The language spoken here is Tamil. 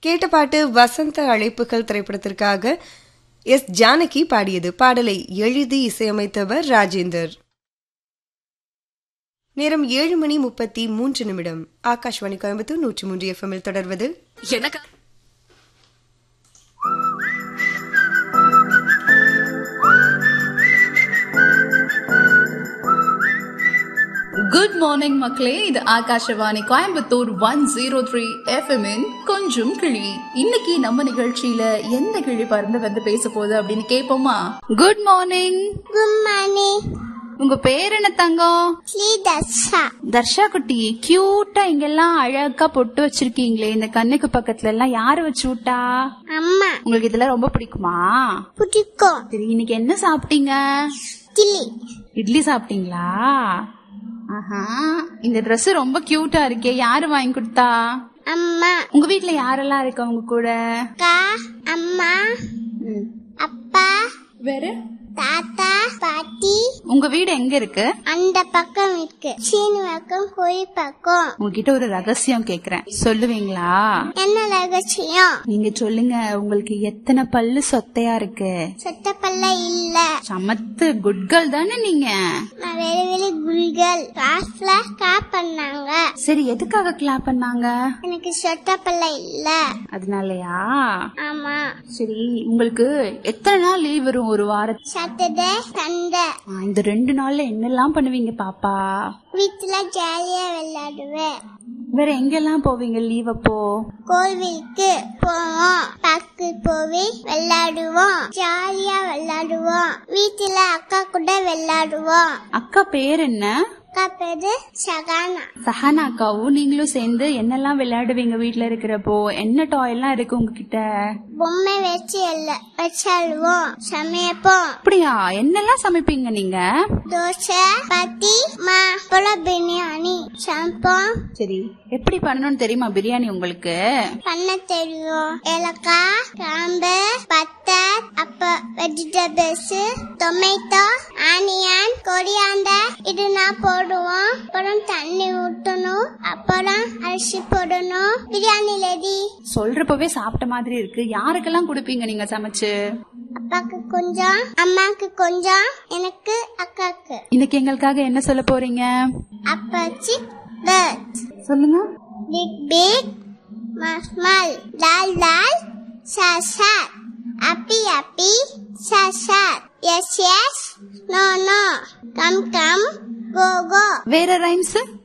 கேட்ட பாட்டு வசந்த அழைப்புகள் திரைப்படத்திற்காக எஸ் ஜானகி பாடியது பாடலை எழுதி இசையமைத்தவர் ராஜேந்தர் நேரம் ஏழு மணி முப்பத்தி மூன்று நிமிடம் ஆகாஷ்வாணி கோயம்புத்தூர் நூற்றி மூன்று எஃப்எம்மில் தொடர்வது எனக்கு குட் மார்னிங் மக்களே இது Akashvani Coimbatore one zero three எஃப்எம்இன் கொஞ்சம் கிளி இன்னைக்கு நம்ம நிகழ்ச்சியில எந்த கிளி பறந்து வந்து பேச போகுது அப்படின்னு கேட்போமா குட் மார்னிங் குட் மார்னிங் உங்க பேர் என்ன தங்கம் ஸ்ரீ தர்ஷா தர்ஷா குட்டி கியூட்டா இங்கெல்லாம் அழகா பொட்டு வச்சிருக்கீங்களே இந்த கண்ணுக்கு பக்கத்துல எல்லாம் யாரு வச்சு விட்டா அம்மா உங்களுக்கு இதெல்லாம் ரொம்ப பிடிக்குமா பிடிக்கும் சரி இன்னைக்கு என்ன சாப்பிட்டீங்க கிளி இட்லி சாப்பிட்டீங்களா ஆஹா இந்த Dress ரொம்ப கியூட்டா இருக்கே யாரு வாங்கி கொடுத்தா அம்மா உங்க வீட்ல யாரெல்லாம் இருக்கா உங்க கூட அக்கா அம்மா அப்பா வேற தாத்தா பாட்டி உங்க வீடு எங்க இருக்கு அந்த பக்கம் இருக்கு சீனி பக்கம் கோழி பக்கம் உங்ககிட்ட ஒரு ரகசியம் கேக்குறேன் சொல்லுவீங்களா என்ன ரகசியம் நீங்க சொல்லுங்க உங்களுக்கு எத்தனை பல்லு சொத்தையா இருக்கு சொத்தப்பல்ல இல்ல சமத்து குட் கேர்ள் தானே நீங்க நான் வெளி வெளி குல்கள் கிளாஸ்ல கா பண்ணாங்க சரி எதுக்காக கிளாப் பண்ணாங்க எனக்கு சொத்தப்பல்ல இல்ல அதனாலயா ஆமா சரி உங்களுக்கு எத்தனை நாள் லீவ் வரும் ஒரு வாரம் சாட்டர்டே சண்டே இந்த ரெண்டு நாள்ல என்னெல்லாம் பண்ணுவீங்க பாப்பா வீட்டுல ஜாலியா விளையாடுவேன் வேற எங்கெல்லாம் போவீங்க லீவ் அப்போ கோவிலுக்கு போவோம் பார்க்கு போய் விளையாடுவோம் ஜாலியா விளையாடுவோம் வீட்டுல அக்கா கூட விளையாடுவோம் அக்கா பேர் என்ன அக்கா பேரு சகானா சஹானா அக்காவும் நீங்களும் சேர்ந்து என்னெல்லாம் விளையாடுவீங்க வீட்ல இருக்கிறப்போ என்ன டாய் எல்லாம் இருக்கு உங்ககிட்ட பொம்மை வச்சு எல்ல வச்சாடுவோம் சமைப்போம் அப்படியா என்னெல்லாம் சமைப்பீங்க நீங்க தோசை பத்தி மா அப்புறம் பிரியாணி சமைப்போம் சரி எப்படி பண்ணணும்னு தெரியுமா பிரியாணி உங்களுக்கு பண்ண தெரியும் ஏலக்காய் கிராம்பு பட்டை அப்ப வெஜிடபிள்ஸ் டொமேட்டோ ஆனியன் கொரியாண்டர் இது நான் போடுவோம் அப்புறம் தண்ணி ஊற்றணும் அப்புறம் அரிசி போடணும் பிரியாணி ரெடி சொல்றப்பவே சாப்பிட்ட மாதிரி இருக்கு யாருக்கெல்லாம் கொடுப்பீங்க நீங்க சமைச்சு அப்பாக்கு கொஞ்சம் அம்மாக்கு கொஞ்சம் எனக்கு அக்காக்கு இன்னைக்கு எங்களுக்காக என்ன சொல்ல போறீங்க அப்பாச்சி பேர்ட் சொல்லுங்க பிக் பிக் ஸ்மால் லால் லால் சார் சார் அப்பி அப்பி sir sir yes yes no no come come go go வேற ரைம்ஸ்